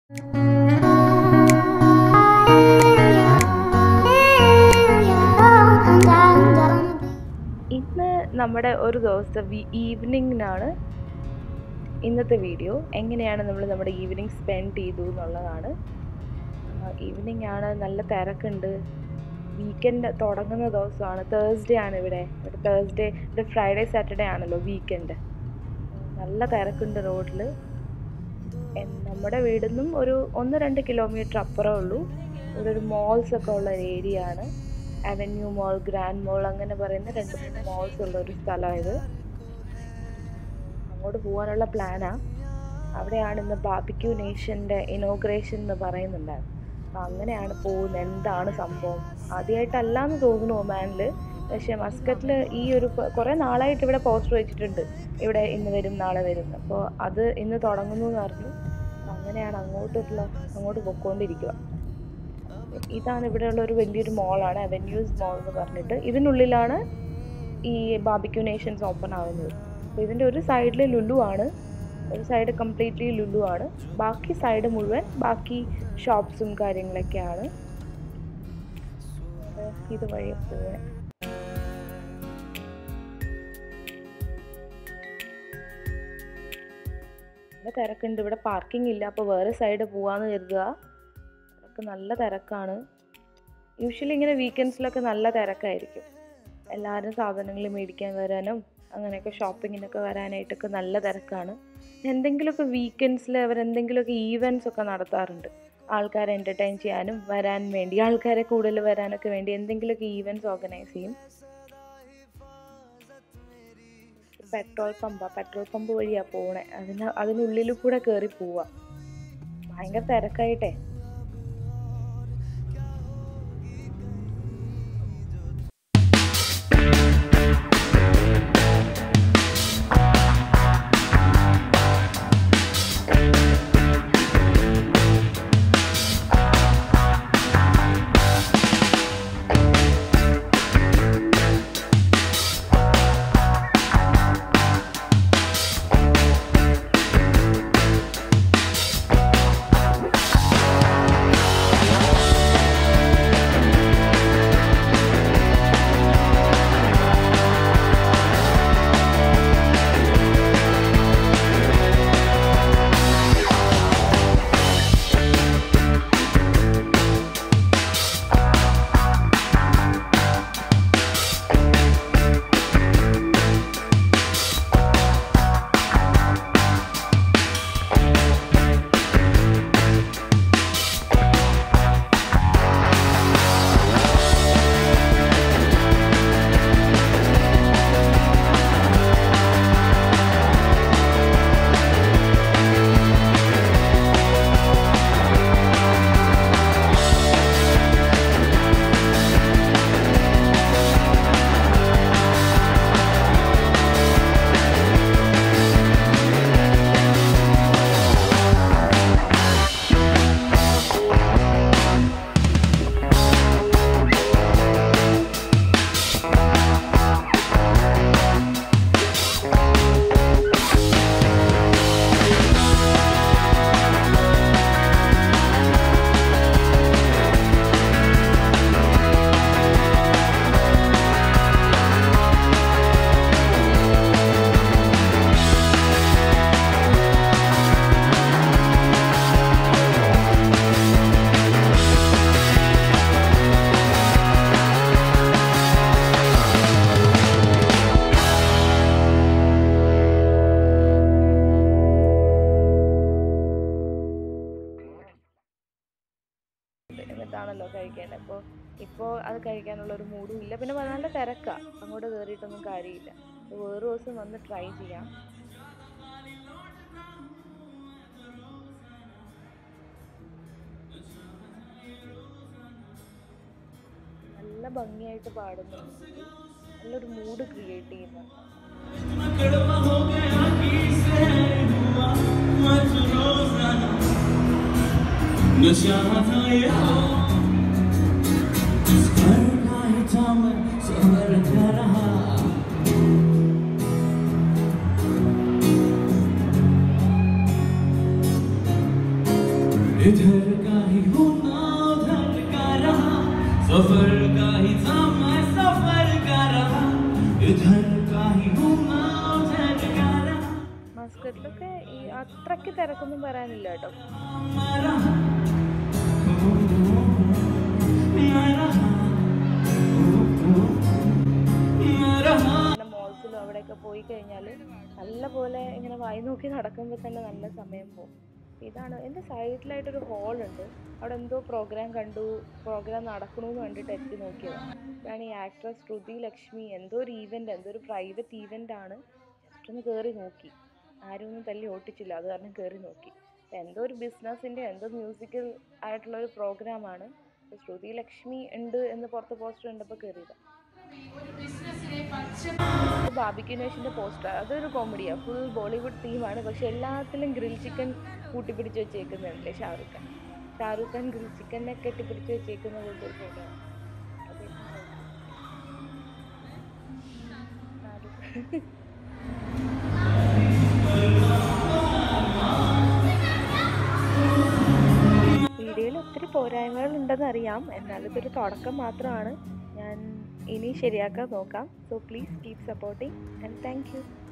ഇന്ന് നമ്മുടെ ഒരു ദിവസത്തെ ഈവനിങ്ങിനാണ് ഇന്നത്തെ വീഡിയോ എങ്ങനെയാണ് നമ്മൾ നമ്മുടെ ഈവനിങ് സ്പെൻഡ് ചെയ്തു എന്നുള്ളതാണ് ഈവനിങ് ആണ് നല്ല തിരക്കുണ്ട് വീക്കെൻഡ് തുടങ്ങുന്ന ദിവസമാണ് തേഴ്സ്ഡേ ആണ് ഇവിടെ ഇവിടെ തേഴ്സ്ഡേ ഇവിടെ ഫ്രൈഡേ സാറ്റർഡേ ആണല്ലോ വീക്കെൻഡ് നല്ല തിരക്കുണ്ട് റോഡിൽ നമ്മുടെ വീടിൽ നിന്നും ഒരു ഒന്ന് രണ്ട് കിലോമീറ്റർ അപ്പുറമേ ഉള്ളൂ ഇവിടെ ഒരു മോൾസ് ഒക്കെ ഉള്ള ഒരു ഏരിയ ആണ് അവന്യൂ മോൾ ഗ്രാൻഡ് മോൾ അങ്ങനെ പറയുന്ന രണ്ട് മൂന്ന് മോൾസ് ഉള്ള ഒരു സ്ഥലമാണ് ഇത് അങ്ങോട്ട് പോകാനുള്ള പ്ലാനാ അവിടെയാണ് ഇന്ന് ബാബിക്യൂ നേഷൻ്റെ ഇനോഗ്രേഷൻ എന്ന് പറയുന്നുണ്ടായിരുന്നു അപ്പം അങ്ങനെയാണ് പോകുന്നത് എന്താണ് സംഭവം ആദ്യമായിട്ടല്ല എന്ന് തോന്നുന്നു ഒമാനിൽ പക്ഷേ മസ്കറ്റിൽ ഈ ഒരു കുറേ നാളായിട്ട് ഇവിടെ പോസ്റ്റർ വെച്ചിട്ടുണ്ട് ഇവിടെ ഇന്ന് വരും നാളെ വരും അപ്പോൾ അത് ഇന്ന് തുടങ്ങുന്നു എന്ന് പറഞ്ഞു അങ്ങനെയാണ് അങ്ങോട്ടുള്ള അങ്ങോട്ട് പൊയ്ക്കൊണ്ടിരിക്കുക ഇതാണ് ഇവിടെയുള്ള ഒരു വലിയൊരു മോളാണ് അവന്യൂസ് മോൾ എന്ന് പറഞ്ഞിട്ട് ഇതിനുള്ളിലാണ് ഈ ബാബിക്യൂ നേഷൻസ് ഓപ്പൺ ആവുന്നത് അപ്പോൾ ഇതിൻ്റെ ഒരു സൈഡിൽ ലുലു ആണ് ഒരു സൈഡ് കംപ്ലീറ്റ്ലി ലുലു ആണ് ബാക്കി സൈഡ് മുഴുവൻ ബാക്കി ഷോപ്സും കാര്യങ്ങളൊക്കെയാണ് ഇത് വഴി പോവാൻ ഇവിടെ തിരക്കുണ്ട് ഇവിടെ പാർക്കിംഗ് ഇല്ല അപ്പോൾ വേറെ സൈഡ് പോവാന്ന് കരുതുക ഇവിടെയൊക്കെ നല്ല തിരക്കാണ് യൂഷ്വലി ഇങ്ങനെ വീക്കെൻഡ്സിലൊക്കെ നല്ല തിരക്കായിരിക്കും എല്ലാവരും സാധനങ്ങൾ മേടിക്കാൻ വരാനും അങ്ങനെയൊക്കെ ഷോപ്പിങ്ങിനൊക്കെ വരാനായിട്ടൊക്കെ നല്ല തിരക്കാണ് എന്തെങ്കിലുമൊക്കെ വീക്കെൻഡ്സിൽ അവരെന്തെങ്കിലുമൊക്കെ ഈവൻറ്റ്സ് ഒക്കെ നടത്താറുണ്ട് ആൾക്കാരെ എൻ്റർടൈൻ ചെയ്യാനും വരാൻ വേണ്ടി ആൾക്കാരെ കൂടുതൽ വരാനൊക്കെ വേണ്ടി എന്തെങ്കിലുമൊക്കെ ഈവൻറ്റ്സ് ഓർഗനൈസ് ചെയ്യും പെട്രോൾ പമ്പാ പെട്രോൾ പമ്പ് വഴിയാ പോണേ അതിന് അതിനുള്ളിൽ കൂടെ കയറി പോവാ ഭയങ്കര തിരക്കായിട്ടേ എന്നിട്ടാണല്ലോ കഴിക്കേണ്ടത് അപ്പോൾ ഇപ്പോൾ അത് കഴിക്കാനുള്ള ഒരു മൂഡും ഇല്ല പിന്നെ നല്ല തിരക്കാണ് അങ്ങോട്ട് കയറിയിട്ടൊന്നും കാര്യമില്ല അപ്പോൾ വേറെ ദിവസം വന്ന് ട്രൈ ചെയ്യാം നല്ല ഭംഗിയായിട്ട് പാടുന്നുണ്ട് നല്ലൊരു മൂഡ് ക്രിയേറ്റ് ചെയ്യുന്നുണ്ട് नशा था ये इस घर का ही था मैं सबर कर रहा इधर का ही हूँ ना उधर का रहा सफर का ही था मैं सफर का रहा इधर का ही हूँ ना उधर का रहा മസ്കറ്റിലൊക്കെ ഈ അത്രയ്ക്ക് തിരക്കൊന്നും പറയാനില്ല കേട്ടോ मैं रहा मैं रहा मैं रहा പിന്നെ മോൾസിലും അവിടെയൊക്കെ പോയി കഴിഞ്ഞാൽ നല്ല പോലെ ഇങ്ങനെ വായി നോക്കി നടക്കുമ്പോൾ തന്നെ നല്ല സമയം പോകും ഇതാണ് എൻ്റെ സൈഡിലായിട്ടൊരു ഹോളുണ്ട് അവിടെ എന്തോ പ്രോഗ്രാം കണ്ടു പ്രോഗ്രാം നടക്കണമെന്ന് കണ്ടിട്ട് എത്തി നോക്കിയതാണ് ഇതാണ് ഈ ആക്ട്രസ് ശ്രുതി ലക്ഷ്മി എന്തോ ഒരു ഈവൻ്റ് എന്തോ ഒരു പ്രൈവറ്റ് ഈവൻ്റ് ആണ് ജസ്റ്റ് ഒന്ന് കയറി നോക്കി ആരും ഒന്നും തല്ലി ഓട്ടിച്ചില്ല അത് കാരണം കയറി നോക്കി അപ്പോൾ എന്തോ ഒരു ബിസിനസ്സിൻ്റെ എന്തോ മ്യൂസിക്കൽ ആയിട്ടുള്ള ഒരു പ്രോഗ്രാമാണ് ശ്രുതി ലക്ഷ്മി ഉണ്ട് എന്ന് പുറത്ത് പോസ്റ്റർ കണ്ടപ്പോൾ കയറിയതാണ് ബാബിക്യുനേഷൻ്റെ പോസ്റ്റർ അതൊരു കോമഡിയാണ് ഫുൾ ബോളിവുഡ് തീമാണ് പക്ഷെ എല്ലാത്തിലും ഗ്രിൽ ചിക്കൻ കൂട്ടിപ്പിടിച്ച് വെച്ചേക്കുന്നുണ്ടല്ലേ ഷാറുഖ് ഖാൻ ഷാറുഖ് ഖാൻ ഗ്രിൽ ചിക്കനെ കെട്ടിപ്പിടിച്ച് വെച്ചേക്കുന്നത് ഒരു ഫോട്ടോ വീഡിയോയിൽ ഒത്തിരി പോരായ്മകൾ ഉണ്ടെന്ന് അറിയാം എന്നാൽ ഇതൊരു തുടക്കം മാത്രമാണ് ഞാൻ ഇനി ശരിയാക്കാൻ നോക്കാം so please keep supporting and thank U